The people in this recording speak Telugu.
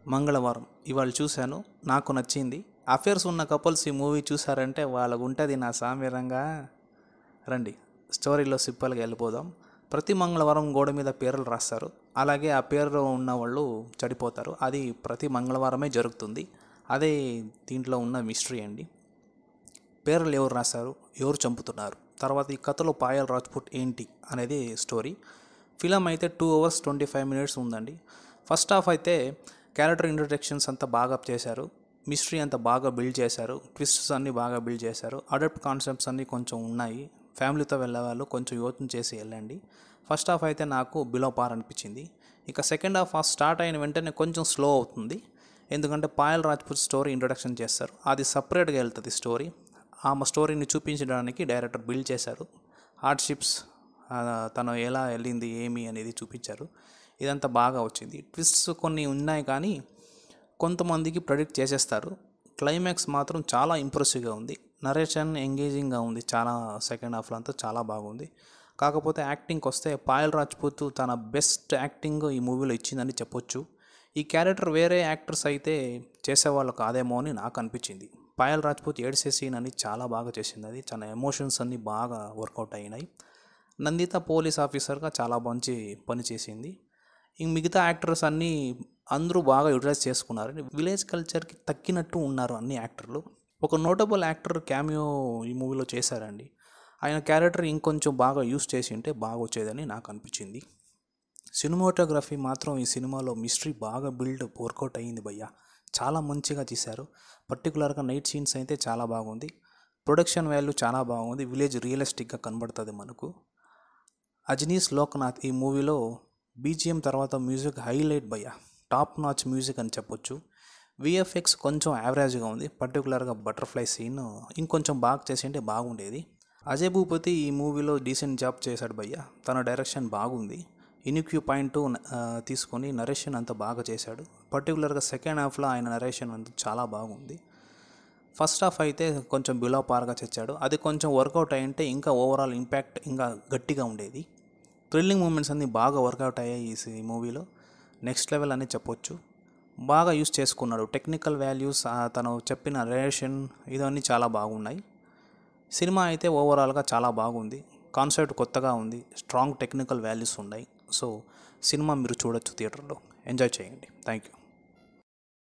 మంగళవారం ఇవాళ చూశాను నాకు నచ్చింది అఫేర్స్ ఉన్న కపుల్స్ ఈ మూవీ చూసారంటే వాళ్ళకు ఉంటుంది నా సామ్యంగా రండి స్టోరీలో సింపుల్గా వెళ్ళిపోదాం ప్రతి మంగళవారం గోడ మీద పేర్లు రాస్తారు అలాగే ఆ పేరు ఉన్న వాళ్ళు చనిపోతారు అది ప్రతి మంగళవారమే జరుగుతుంది అదే దీంట్లో ఉన్న మిస్టరీ అండి పేర్లు ఎవరు రాశారు ఎవరు చంపుతున్నారు తర్వాత ఈ కథలో పాయల్ రాజ్పుట్ ఏంటి అనేది స్టోరీ ఫిలం అయితే two hours twenty five minutes ఉందండి ఫస్ట్ హాఫ్ అయితే క్యారెక్టర్ ఇంట్రడక్షన్స్ అంతా బాగా చేశారు మిస్టరీ అంతా బాగా బిల్డ్ చేశారు ట్విస్ట్స్ అన్నీ బాగా బిల్డ్ చేశారు అడప్ట్ కాన్సెప్ట్స్ అన్నీ కొంచెం ఉన్నాయి ఫ్యామిలీతో వెళ్ళే వాళ్ళు కొంచెం యోచన చేసి వెళ్ళండి ఫస్ట్ హాఫ్ అయితే నాకు బిలో పార్ అనిపించింది ఇక సెకండ్ హాఫ్ స్టార్ట్ అయిన వెంటనే కొంచెం స్లో అవుతుంది ఎందుకంటే పాయల్ రాజ్పూత్ స్టోరీ ఇంట్రొడక్షన్ చేస్తారు అది సపరేట్గా వెళ్తుంది స్టోరీ ఆమె స్టోరీని చూపించడానికి డైరెక్టర్ బిల్డ్ చేశారు హార్డ్షిప్స్ తను ఎలా వెళ్ళింది ఏమి అనేది చూపించారు ఇదంతా బాగా వచ్చింది ట్విస్ట్స్ కొన్ని ఉన్నాయి కానీ కొంతమందికి ప్రెడిక్ట్ చేసేస్తారు క్లైమాక్స్ మాత్రం చాలా ఇంప్రెసివ్గా ఉంది నరేషన్ ఎంగేజింగ్గా ఉంది చాలా సెకండ్ హాఫ్లో అంతా చాలా బాగుంది కాకపోతే యాక్టింగ్కి వస్తే పాయల్ రాజ్పూత్ తన బెస్ట్ యాక్టింగ్ ఈ మూవీలో ఇచ్చిందని చెప్పొచ్చు ఈ క్యారెక్టర్ వేరే యాక్టర్స్ అయితే చేసేవాళ్ళు కాదేమో అని నాకు అనిపించింది పాయల్ రాజ్పూత్ ఏడ్సే సీన్ అని చాలా బాగా చేసింది అది చాలా ఎమోషన్స్ అన్నీ బాగా వర్కౌట్ అయినాయి నందిత పోలీస్ ఆఫీసర్గా చాలా మంచి పని చేసింది ఇంక మిగతా యాక్టర్స్ అన్నీ అందరూ బాగా యూటిలైజ్ చేసుకున్నారు విలేజ్ కల్చర్కి తక్కినట్టు ఉన్నారు అన్ని యాక్టర్లు ఒక నోటబుల్ యాక్టర్ క్యామియో ఈ మూవీలో చేశారండి ఆయన క్యారెక్టర్ ఇంకొంచెం బాగా యూస్ చేసి ఉంటే బాగా వచ్చేదని నాకు అనిపించింది సినిమాటోగ్రఫీ మాత్రం ఈ సినిమాలో మిస్టరీ బాగా బిల్డ్ వర్కౌట్ అయ్యింది భయ్య చాలా మంచిగా తీశారు పర్టికులర్గా నైట్ సీన్స్ అయితే చాలా బాగుంది ప్రొడక్షన్ వాల్యూ చాలా బాగుంది విలేజ్ రియలిస్టిక్గా కనబడుతుంది మనకు అజనీస్ లోక్నాథ్ ఈ మూవీలో బీజిఎం తర్వాత మ్యూజిక్ హైలైట్ భయ్య టాప్ నాచ్ మ్యూజిక్ అని చెప్పొచ్చు విఎఫ్ఎక్స్ కొంచెం యావరేజ్గా ఉంది పర్టికులర్గా బటర్ఫ్లై సీన్ ఇంకొంచెం బాగా చేసింటే బాగుండేది అజయ్ భూపతి ఈ మూవీలో డీసెంట్ జాబ్ చేశాడు భయ్య తన డైరెక్షన్ బాగుంది ఇన్క్యూ పాయింట్ తీసుకొని నరేషన్ అంత బాగా చేశాడు పర్టికులర్గా సెకండ్ హాఫ్లో ఆయన నరేషన్ అంత చాలా బాగుంది ఫస్ట్ హాఫ్ అయితే కొంచెం బిలో పార్గా తెచ్చాడు అది కొంచెం వర్కౌట్ అయ్యింటే ఇంకా ఓవరాల్ ఇంపాక్ట్ ఇంకా గట్టిగా ఉండేది థ్రిల్లింగ్ మూమెంట్స్ అన్నీ బాగా వర్కౌట్ అయ్యాయి ఈ మూవీలో నెక్స్ట్ లెవెల్ అని చెప్పొచ్చు బాగా యూస్ చేసుకున్నాడు టెక్నికల్ వాల్యూస్ తను చెప్పిన రిలేషన్ ఇవన్నీ చాలా బాగున్నాయి సినిమా అయితే ఓవరాల్గా చాలా బాగుంది కాన్సెప్ట్ కొత్తగా ఉంది స్ట్రాంగ్ టెక్నికల్ వాల్యూస్ ఉన్నాయి సో సినిమా మీరు చూడొచ్చు థియేటర్లో ఎంజాయ్ చేయండి థ్యాంక్ యూ